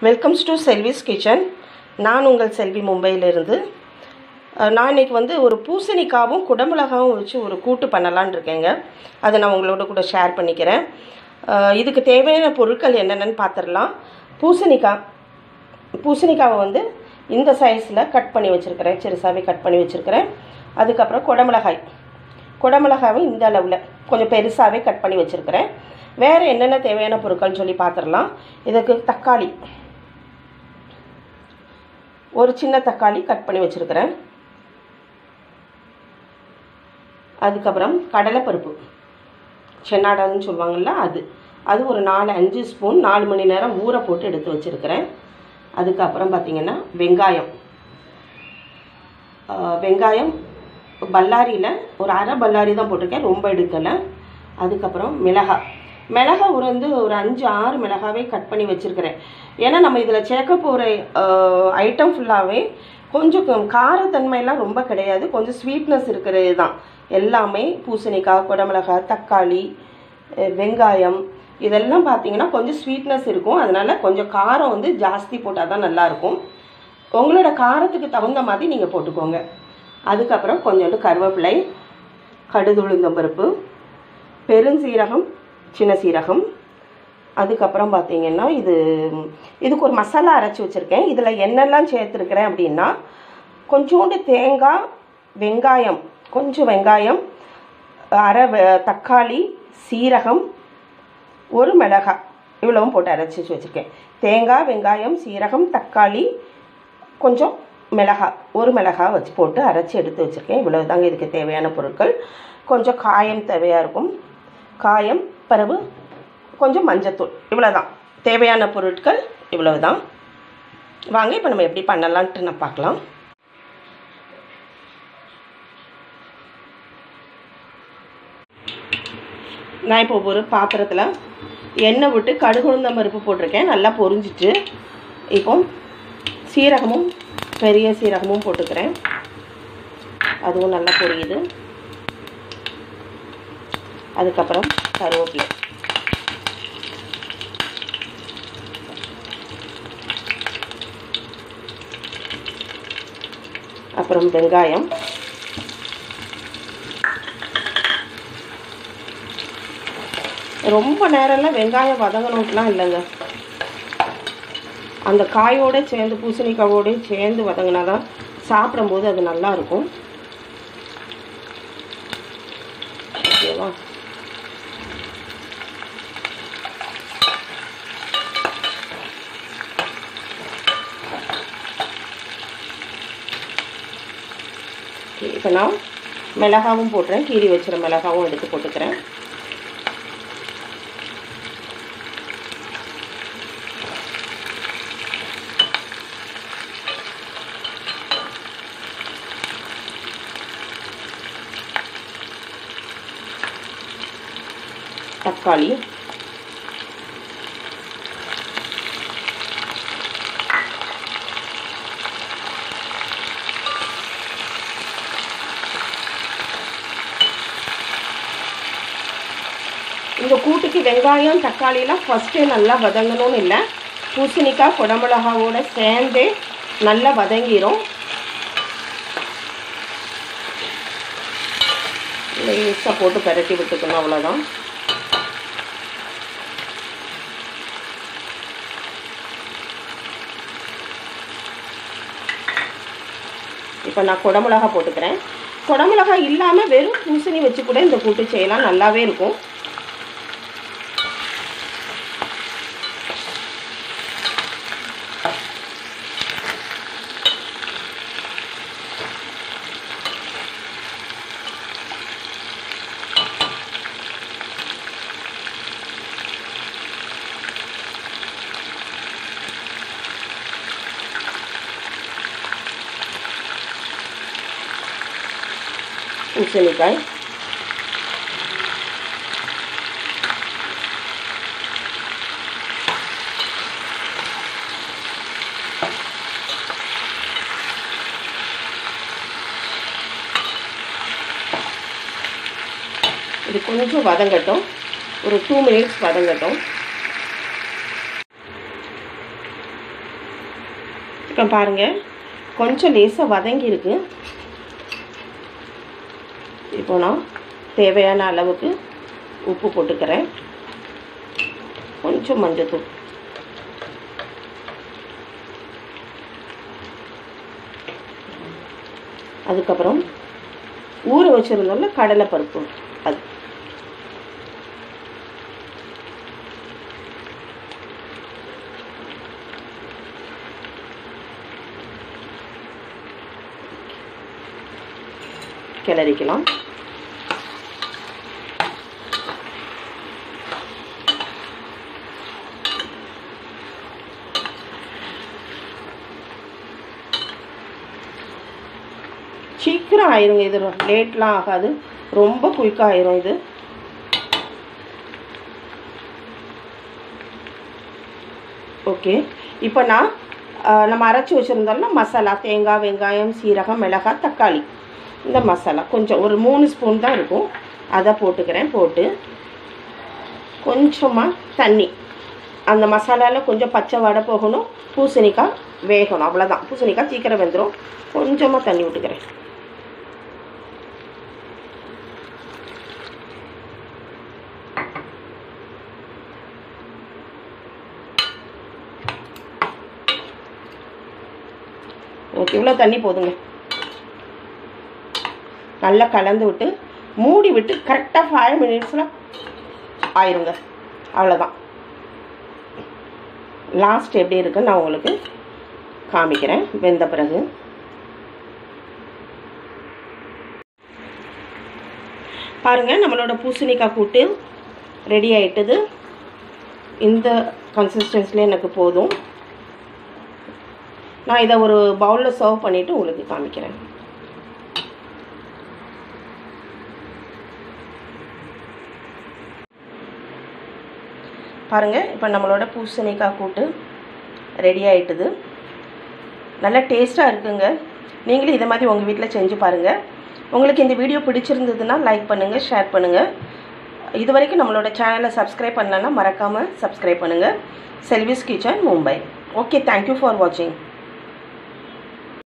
welcomes to செல்விஸ் kitchen நான் உங்கள் செல்வி மும்பையிலிருந்து அஹ், நான் இன்னைக்கு வந்து ஒரு பூசணிக்காவும் குடமிளகாவும் வச்சு ஒரு கூட்டு பண்ணலான்னு இருக்கேங்க அதை நான் உங்களோட கூட ஷேர் பண்ணிக்கிறேன் அஹ், இதுக்கு தேவையான பொருட்கள் என்னென்னு பார்த்துடலாம் பூசணிக்காய் பூசணிக்காவை வந்து இந்த சைஸில் கட் பண்ணி வச்சுருக்கிறேன் சிறுசாவே கட் பண்ணி வச்சுருக்கிறேன் அதுக்கப்புறம் குடமிளகாய் குடமிளகாவை இந்த அளவில் கொஞ்சம் பெருசாகவே கட் பண்ணி வச்சுருக்கிறேன் வேறு என்னென்ன தேவையான பொருட்கள்னு சொல்லி பார்த்துடலாம் இதுக்கு தக்காளி ஒரு சின்ன தக்காளி கட் பண்ணி வச்சுருக்கிறேன் அதுக்கப்புறம் கடலைப்பருப்பு சென்னாடான்னு சொல்லுவாங்கள்ல அது அது ஒரு நாலு அஞ்சு ஸ்பூன் நாலு மணி நேரம் ஊற போட்டு எடுத்து வச்சுருக்கிறேன் அதுக்கப்புறம் பார்த்திங்கன்னா வெங்காயம் ஆஹ் வெங்காயம் பல்லாரியில் ஒரு அரை பல்லாரி தான் போட்டிருக்கேன் ரொம்ப எடுக்கலை அதுக்கப்புறம் மிளகாய் மிளகாய் ஒரு வந்து ஒரு அஞ்சு ஆறு மிளகாவே கட் பண்ணி வச்சுருக்கிறேன் ஏன்னா நம்ம இதில் சேர்க்க போகிற ஐட்டம் ஃபுல்லாகவே கொஞ்சம் க- காரத்தன்மையெல்லாம் ரொம்ப கிடையாது கொஞ்சம் ஸ்வீட்னஸ் இருக்கிறது தான் எல்லாமே பூசணிக்காய் குடமிளகாய் தக்காளி அஹ் வெங்காயம் இதெல்லாம் பார்த்தீங்கன்னா கொஞ்சம் ஸ்வீட்னஸ் இருக்கும் அதனால் கொஞ்சம் காரம் வந்து ஜாஸ்தி போட்டால் தான் நல்லாயிருக்கும் உங்களோட காரத்துக்கு தகுந்த மாதிரி நீங்கள் போட்டுக்கோங்க அதுக்கப்புறம் கொஞ்சோண்டு கருவேப்பிலை கடுகு உளுந்தம்பருப்பு பெருஞ்சீரகம் சின்ன சீரகம் அதுக்கப்புறம் பார்த்தீங்கன்னா இது இதுக்கு ஒரு மசாலா அரைச்சி வச்சுருக்கேன் இதில் என்னெல்லாம் சேர்த்துருக்கிறேன் அப்படின்னா கொஞ்சோண்டு தேங்காய் வெங்காயம் கொஞ்சம் வெங்காயம் அரை வெ- தக்காளி சீரகம் ஒரு மிளகாய் இவ்வளவும் போட்டு அரைச்சி வச்சுருக்கேன் தேங்காய் வெங்காயம் சீரகம் தக்காளி கொஞ்சம் மிளகாய் ஒரு மிளகாய் வச்சு போட்டு அரைச்சி எடுத்து வச்சுருக்கேன் இவ்வளவு தாங்க இதுக்கு தேவையான பொருட்கள் கொஞ்சம் காயம் தேவையாக இருக்கும் காயம் பிறகு கொஞ்சம் மஞ்சத்தூள் இவ்வளோ தான் தேவையான பொருட்கள் இவ்வளவு தான் வாங்க இப்போ நம்ம எப்படி பண்ணலான்ட்டு நான் பார்க்கலாம் நான் இப்போ ஒரு பாத்திரத்தில் எண்ணெய் விட்டு கடுகு உளுந்தம் பருப்பு போட்டிருக்கேன் நல்லா பொரிஞ்சிட்டு இப்போ சீரகமும் பெரிய சீரகமும் போட்டுக்கிறேன் அதுவும் நல்லா பொரியுது அதுக்கப்புறம் கருவேப்பிலை அப்புறம் வெங்காயம் ரொம்ப நேரம்லாம் வெங்காயம் வதங்கணும்ட்டுலாம் இல்லைங்க அந்த காயோட சேர்ந்து பூசணிக்காவோட சேர்ந்து வதங்கினா தான் சாப்பிடும்போது அது நல்லா இருக்கும் ஓகேவா இப்போ நான் மிளகாவும் போட்டுறேன் கீரி வச்சுற மிளகாவும் எடுத்து போட்டுக்கிறேன் தக்காளி இந்த கூட்டுக்கு வெங்காயம் தக்காளிலாம் ஃபஸ்ட்டே நல்லா வதங்கணும்னு இல்லை பூசணிக்காய் குடமிளகாவோட சேர்ந்தே நல்லா வதங்கிரும் லேசாக போட்டு பெரட்டி விட்டுக்கணும் அவ்வளோதான் இப்போ நான் குடமிளகா போட்டுக்கிறேன் குடமிளகா இல்லாமல் வெறும் பூசணி வச்சு கூட இந்த கூட்டு செய்யலாம் நல்லாவே இருக்கும் பூசணிக்காய் இது கொஞ்சம் வதங்கட்டும் ஒரு டூ மினிட்ஸ் வதங்கட்டும் இப்போ பாருங்கள் கொஞ்சம் லேசாக வதங்கி இருக்கு இப்போ நான் தேவையான அளவுக்கு உப்பு போட்டுக்கிறேன் கொஞ்சம் மஞ்சத்தூள் அதுக்கப்புறம் ஊற வச்சுருந்தோம்ல கடலைப்பருப்பு அது கிளறிக்கலாம் சீக்கிரம் ஆயிருங்க இது லேட்லாம் ஆகாது ரொம்ப குயிக்காக ஆயிரும் இது ஓகே இப்போ நான் ஆஹ், நம்ம அரைச்சி வச்சுருந்தோம்ல மசாலா தேங்காய் வெங்காயம் சீரகம் மிளகாய் தக்காளி இந்த மசாலா கொஞ்சம் ஒரு மூணு ஸ்பூன் தான் இருக்கும் அதை போட்டுக்கிறேன் போட்டு கொஞ்சமாக தண்ணி அந்த மசாலாவில் கொஞ்சம் பச்சை வடை போகணும் பூசணிக்காய் வேகணும் அவ்வளோதான் பூசணிக்காய் சீக்கிரம் வெந்துடும் கொஞ்சமாக தண்ணி விட்டுக்கிறேன் ஓகே இவ்வளோ தண்ணி போதுங்க நல்லா கலந்து விட்டு மூடி விட்டு கரெக்டாக ஃபைவ் மினிட்ஸில் ஆயிருங்க அவ்வளோதான் லாஸ்ட் எப்படி இருக்குன்னு நான் உங்களுக்கு காமிக்கிறேன் வெந்த பிறகு பாருங்கள் நம்மளோட பூசணிக்காய் கூட்டு ரெடி ஆயிட்டது இந்த கன்சிஸ்டன்சியில் எனக்கு போதும் நான் இதை ஒரு பவுலில் சர்வ் பண்ணிவிட்டு உங்களுக்கு காமிக்கிறேன் பாருங்கள் இப்போ நம்மளோட பூசணிக்காய் கூட்டு ரெடி ஆயிட்டுது நல்லா டேஸ்ட்டாக இருக்குங்க நீங்களும் இதை மாதிரி உங்கள் வீட்டில் செஞ்சு பாருங்கள் உங்களுக்கு இந்த வீடியோ பிடிச்சிருந்ததுன்னா லைக் பண்ணுங்கள் ஷேர் பண்ணுங்கள் இது வரைக்கும் நம்மளோட சேனலை சப்ஸ்கிரைப் பண்ணலன்னா மறக்காமல் சப்ஸ்கிரைப் பண்ணுங்கள் Selvi's kitchen Mumbai okay thank you for வாட்சிங்